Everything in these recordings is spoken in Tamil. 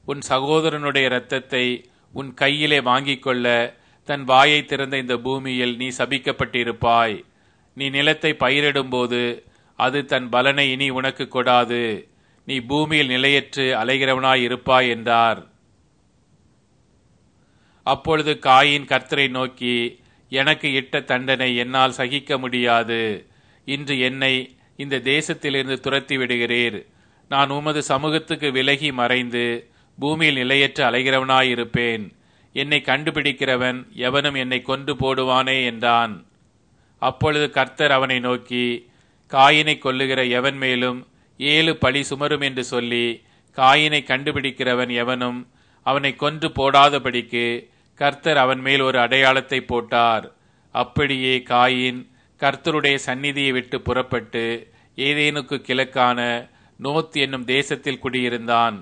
உன் சகோதரனுடைய இரத்தத்தை உன் கையிலே வாங்கிக் கொள்ள தன் வாயை திறந்த இந்த பூமியில் நீ சபிக்கப்பட்டிருப்பாய் நீ நிலத்தை பயிரிடும்போது அது தன் பலனை இனி உனக்கு கொடாது நீ பூமியில் நிலையற்று அலைகிறவனாய் இருப்பாய் என்றார் அப்பொழுது காயின் கர்த்தரை நோக்கி எனக்கு இட்ட தண்டனை என்னால் சகிக்க முடியாது இன்று என்னை இந்த தேசத்திலிருந்து துரத்தி விடுகிறீர் நான் உமது சமூகத்துக்கு விலகி மறைந்து பூமியில் நிலையற்று அலைகிறவனாயிருப்பேன் என்னை கண்டுபிடிக்கிறவன் எவனும் என்னை கொன்று போடுவானே என்றான் அப்பொழுது கர்த்தர் அவனை நோக்கி காயினை கொல்லுகிற எவன் மேலும் ஏழு பழி சுமரும் என்று சொல்லி காயினை கண்டுபிடிக்கிறவன் எவனும் அவனை கொன்று போடாதபடிக்கு கர்த்தர் அவன் மேல் ஒரு அடையாளத்தை போட்டார் அப்படியே காயின் கர்த்தருடைய சந்நிதியை விட்டு புறப்பட்டு ஏதேனுக்கு கிழக்கான நோத் என்னும் தேசத்தில் குடியிருந்தான்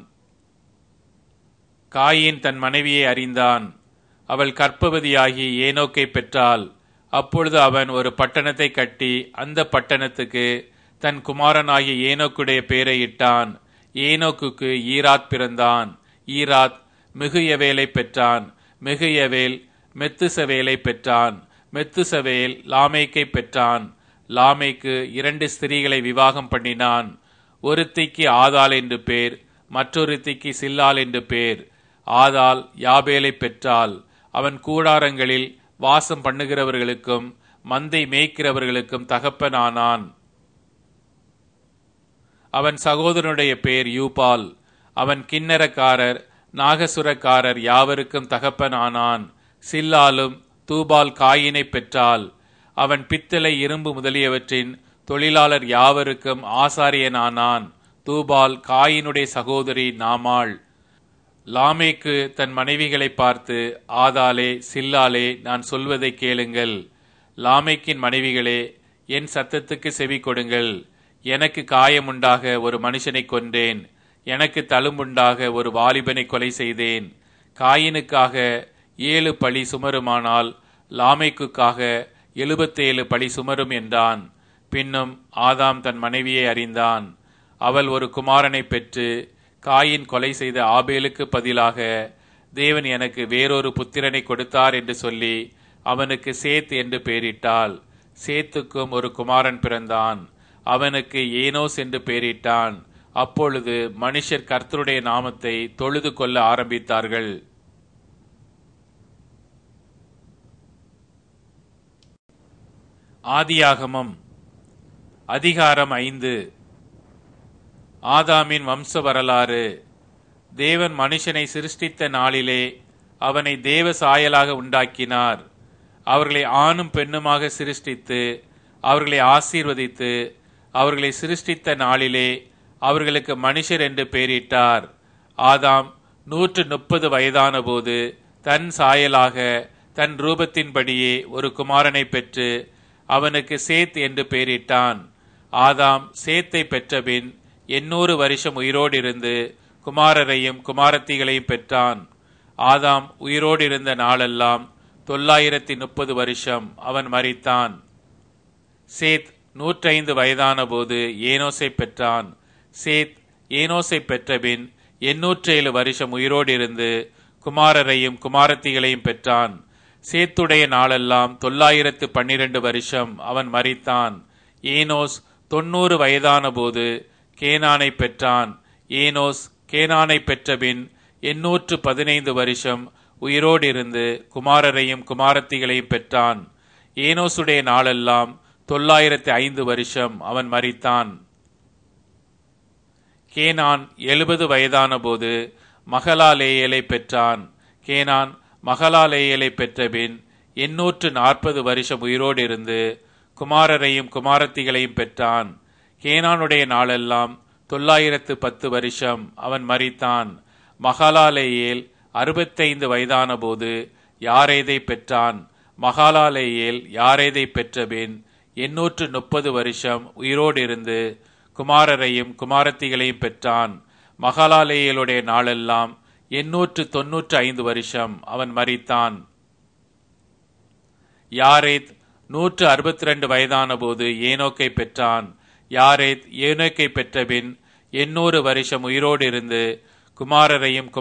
காயின் தன் மனைவியை அறிந்தான் அவள் கற்பவதியாகி ஏனோக்கை பெற்றாள் அப்பொழுது அவன் ஒரு பட்டணத்தை கட்டி அந்த பட்டணத்துக்கு தன் குமாரனாகிய ஏனோக்குடைய பெயரை இட்டான் ஏனோக்குக்கு ஈராத் பிறந்தான் ஈராத் மிகுயவேலை பெற்றான் மிகுயவேல் மெத்துசவேலை பெற்றான் மெத்துசவேல் லாமேக்கை பெற்றான் லாமேக்கு இரண்டு ஸ்திரீகளை விவாகம் பண்ணினான் ஒருத்திக்கு ஆதாள் என்று பேர் மற்றொருத்திக்கு சில்லாள் என்று பேர் ஆதாள் யாபேலை பெற்றாள் அவன் கூடாரங்களில் வாசம் பண்ணுகிறவர்களுக்கும் மந்தை மேய்க்கிறவர்களுக்கும் தகப்பனானான் அவன் சகோதரனுடைய பேர் யூபால் அவன் கிண்ணரக்காரர் நாகசுரக்காரர் யாவருக்கும் தகப்பனானான் சில்லாலும் தூபால் காயினை பெற்றாள் அவன் பித்தளை இரும்பு முதலியவற்றின் தொழிலாளர் யாவருக்கும் ஆசாரியனானான் தூபால் காயினுடைய சகோதரி நாமாள் லாமேக்கு தன் மனைவிகளை பார்த்து ஆதாலே சில்லாலே நான் சொல்வதை கேளுங்கள் லாமேக்கின் மனைவிகளே என் சத்தத்துக்கு செவி கொடுங்கள் எனக்கு காயமுண்டாக ஒரு மனுஷனை கொன்றேன் எனக்கு தழும்புண்டாக ஒரு வாலிபனை கொலை செய்தேன் காயினுக்காக ஏழு பழி சுமருமானால் லாமைக்குக்காக எழுபத்தேழு பழி சுமரும் என்றான் பின்னும் ஆதாம் தன் மனைவியை அறிந்தான் அவள் ஒரு குமாரனை பெற்று காயின் கொலை செய்த ஆபேலுக்கு பதிலாக தேவன் எனக்கு வேறொரு புத்திரனை கொடுத்தார் என்று சொல்லி அவனுக்கு சேத் என்று பெயரிட்டாள் சேத்துக்கும் ஒரு குமாரன் பிறந்தான் அவனுக்கு ஏனோஸ் என்று பெயரிட்டான் அப்பொழுது மனுஷர் கர்த்தருடைய நாமத்தை தொழுது கொள்ள ஆரம்பித்தார்கள் ஆதியாகமம் அதிகாரம் ஐந்து ஆதாமின் வம்ச வரலாறு தேவன் மனுஷனை சிருஷ்டித்த நாளிலே அவனை தேவ சாயலாக உண்டாக்கினார் அவர்களை ஆணும் பெண்ணுமாக சிருஷ்டித்து அவர்களை ஆசீர்வதித்து அவர்களை சிருஷ்டித்த நாளிலே அவர்களுக்கு மனுஷர் என்று பெயரிட்டார் ஆதாம் நூற்று முப்பது வயதான போது தன் சாயலாக தன் ரூபத்தின்படியே ஒரு குமாரனை பெற்று அவனுக்கு சேத் என்று பெயரிட்டான் ஆதாம் சேத்தை பெற்றபின் எண்ணூறு வருஷம் உயிரோடு இருந்து குமாரரையும் குமாரத்திகளையும் பெற்றான் ஆதாம் உயிரோடு இருந்த நாளெல்லாம் தொள்ளாயிரத்தி முப்பது வருஷம் அவன் மறித்தான் சேத் நூற்றைந்து வயதான போது ஏனோசை பெற்றான் சேத் ஏனோசை பெற்றபின் எண்ணூற்றேழு வருஷம் உயிரோடு இருந்து குமாரரையும் குமாரத்திகளையும் பெற்றான் சேத்துடைய நாளெல்லாம் தொள்ளாயிரத்து பன்னிரண்டு வருஷம் அவன் மறித்தான் ஏனோஸ் தொன்னூறு வயதான போது கேனானை பெற்றான் ஏனோஸ் கேனானை பெற்றபின் எண்ணூற்று பதினைந்து வருஷம் உயிரோடு இருந்து குமாரரையும் குமாரத்திகளையும் பெற்றான் ஏனோசுடைய நாளெல்லாம் தொள்ளாயிரத்து ஐந்து வருஷம் அவன் மறித்தான் கேனான் எழுபது வயதான போது மகளாலேயலை பெற்றான் கேனான் மகளாலேயலை பெற்றபின் எண்ணூற்று நாற்பது வருஷம் உயிரோடு இருந்து குமாரரையும் குமாரத்திகளையும் பெற்றான் கேனானுடைய நாளெல்லாம் தொள்ளாயிரத்து பத்து வருஷம் அவன் மறித்தான் மகாலாலேயேல் அறுபத்தைந்து வயதான போது யாரேதை பெற்றான் மகாலாலேயேல் யாரேதை பெற்றபின் எண்ணூற்று முப்பது வருஷம் உயிரோடு இருந்து குமாரரையும் குமாரத்திகளையும் பெற்றான் மகாலாலேயலுடைய நாளெல்லாம் எண்ணூற்று தொன்னூற்று ஐந்து வருஷம் அவன் மறித்தான் யாரேத் நூற்று அறுபத்தி ரெண்டு வயதான போது ஏனோக்கை பெற்றான் யாரேத் ஏனோக்கை பெற்றபின் எண்ணூறு வருஷம் உயிரோடு இருந்து குமாரரையும்